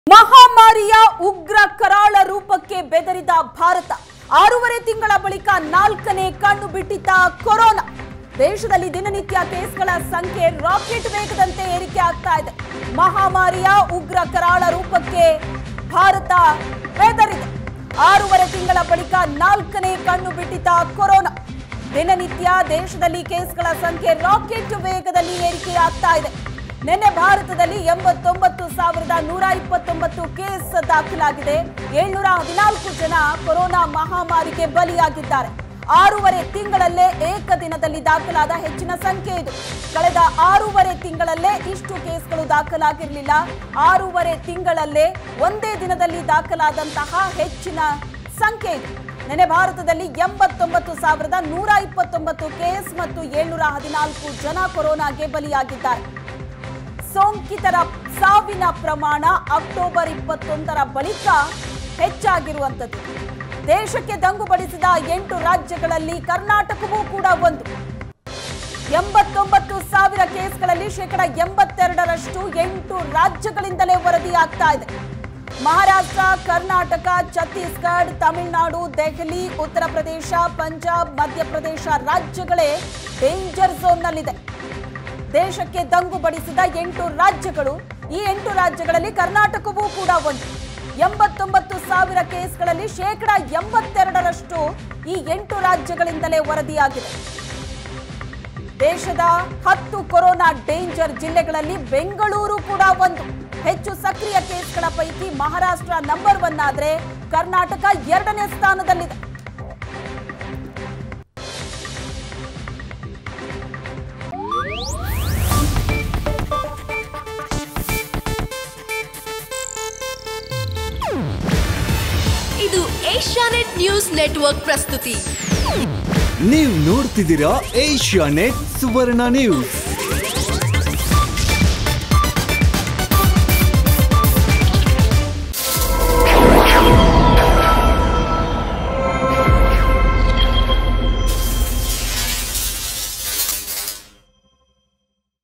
ಮಹಾಮಾರಿಯ ಉಗ್ರ ಕರಾಳ ರೂಪಕ್ಕೆ ಬೆದರಿದ ಭಾರತ ಆರೂವರೆ ತಿಂಗಳ ಬಳಿಕ ನಾಲ್ಕನೇ ಕಣ್ಣು ಬಿಟ್ಟಿದ್ದ ಕೊರೋನಾ ದೇಶದಲ್ಲಿ ದಿನನಿತ್ಯ ಕೇಸ್ಗಳ ಸಂಖ್ಯೆ ರಾಕೆಟ್ ವೇಗದಂತೆ ಏರಿಕೆ ಆಗ್ತಾ ಇದೆ ಮಹಾಮಾರಿಯ ಉಗ್ರ ಕರಾಳ ರೂಪಕ್ಕೆ ಭಾರತ ಬೆದರಿದೆ ಆರೂವರೆ ತಿಂಗಳ ಬಳಿಕ ನಾಲ್ಕನೇ ಕಣ್ಣು ಬಿಟ್ಟಿದ್ದ ಕೊರೋನಾ ದಿನನಿತ್ಯ ದೇಶದಲ್ಲಿ ಕೇಸ್ಗಳ ಸಂಖ್ಯೆ ರಾಕೆಟ್ ವೇಗದಲ್ಲಿ ಏರಿಕೆಯಾಗ್ತಾ ಇದೆ ನಿನ್ನೆ ಭಾರತದಲ್ಲಿ ಎಂಬತ್ತೊಂಬತ್ತು ಸಾವಿರದ ನೂರ ಇಪ್ಪತ್ತೊಂಬತ್ತು ಕೇಸ್ ದಾಖಲಾಗಿದೆ ಏಳ್ನೂರ ಹದಿನಾಲ್ಕು ಜನ ಕೊರೋನಾ ಮಹಾಮಾರಿಗೆ ಬಲಿಯಾಗಿದ್ದಾರೆ ಆರೂವರೆ ತಿಂಗಳಲ್ಲೇ ಏಕದಿನದಲ್ಲಿ ದಾಖಲಾದ ಹೆಚ್ಚಿನ ಸಂಖ್ಯೆ ಇದು ಕಳೆದ ಆರೂವರೆ ತಿಂಗಳಲ್ಲೇ ಇಷ್ಟು ಕೇಸ್ಗಳು ದಾಖಲಾಗಿರಲಿಲ್ಲ ಆರೂವರೆ ತಿಂಗಳಲ್ಲೇ ಒಂದೇ ದಿನದಲ್ಲಿ ದಾಖಲಾದಂತಹ ಹೆಚ್ಚಿನ ಸಂಖ್ಯೆ ಇದು ನಿನ್ನೆ ಭಾರತದಲ್ಲಿ ಎಂಬತ್ತೊಂಬತ್ತು ಸಾವಿರದ ನೂರ ಇಪ್ಪತ್ತೊಂಬತ್ತು ಕೇಸ್ ಮತ್ತು ಏಳ್ನೂರ ಹದಿನಾಲ್ಕು ಜನ ಕೊರೋನಾಗೆ ಬಲಿಯಾಗಿದ್ದಾರೆ ಸೋಂಕಿತರ ಸಾವಿನ ಪ್ರಮಾಣ ಅಕ್ಟೋಬರ್ ಇಪ್ಪತ್ತೊಂದರ ಬಳಿಕ ಹೆಚ್ಚಾಗಿರುವಂಥದ್ದು ದೇಶಕ್ಕೆ ದಂಗು ಬಡಿಸಿದ ಎಂಟು ರಾಜ್ಯಗಳಲ್ಲಿ ಕರ್ನಾಟಕವೂ ಕೂಡ ಒಂದು ಎಂಬತ್ತೊಂಬತ್ತು ಸಾವಿರ ಕೇಸ್ಗಳಲ್ಲಿ ಶೇಕಡ ಎಂಬತ್ತೆರಡರಷ್ಟು ಎಂಟು ರಾಜ್ಯಗಳಿಂದಲೇ ವರದಿಯಾಗ್ತಾ ಇದೆ ಮಹಾರಾಷ್ಟ್ರ ಕರ್ನಾಟಕ ಛತ್ತೀಸ್ಗಢ ತಮಿಳುನಾಡು ದೆಹಲಿ ಉತ್ತರ ಪ್ರದೇಶ ಪಂಜಾಬ್ ಮಧ್ಯಪ್ರದೇಶ ರಾಜ್ಯಗಳೇ ಡೇಂಜರ್ ಝೋನ್ನಲ್ಲಿದೆ ದೇಶಕ್ಕೆ ದಂಗು ಬಡಿಸಿದ ಎಂಟು ರಾಜ್ಯಗಳು ಈ ಎಂಟು ರಾಜ್ಯಗಳಲ್ಲಿ ಕರ್ನಾಟಕವೂ ಕೂಡ ಒಂದು ಎಂಬತ್ತೊಂಬತ್ತು ಸಾವಿರ ಕೇಸ್ಗಳಲ್ಲಿ ಶೇಕಡ ಎಂಬತ್ತೆರಡರಷ್ಟು ಈ ಎಂಟು ರಾಜ್ಯಗಳಿಂದಲೇ ವರದಿಯಾಗಿದೆ ದೇಶದ ಹತ್ತು ಕೊರೋನಾ ಡೇಂಜರ್ ಜಿಲ್ಲೆಗಳಲ್ಲಿ ಬೆಂಗಳೂರು ಕೂಡ ಒಂದು ಹೆಚ್ಚು ಸಕ್ರಿಯ ಕೇಸ್ಗಳ ಪೈಕಿ ಮಹಾರಾಷ್ಟ್ರ ನಂಬರ್ ಒನ್ ಆದ್ರೆ ಕರ್ನಾಟಕ ಎರಡನೇ ಸ್ಥಾನದಲ್ಲಿದೆ ಇದು ಏಷ್ಯಾನೆಟ್ ನ್ಯೂಸ್ ನೆಟ್ವರ್ಕ್ ಪ್ರಸ್ತುತಿ ನೀವು ನೋಡ್ತಿದ್ದೀರಾ ಏಷ್ಯಾ ನೆಟ್ ಸುವರ್ಣ ನ್ಯೂಸ್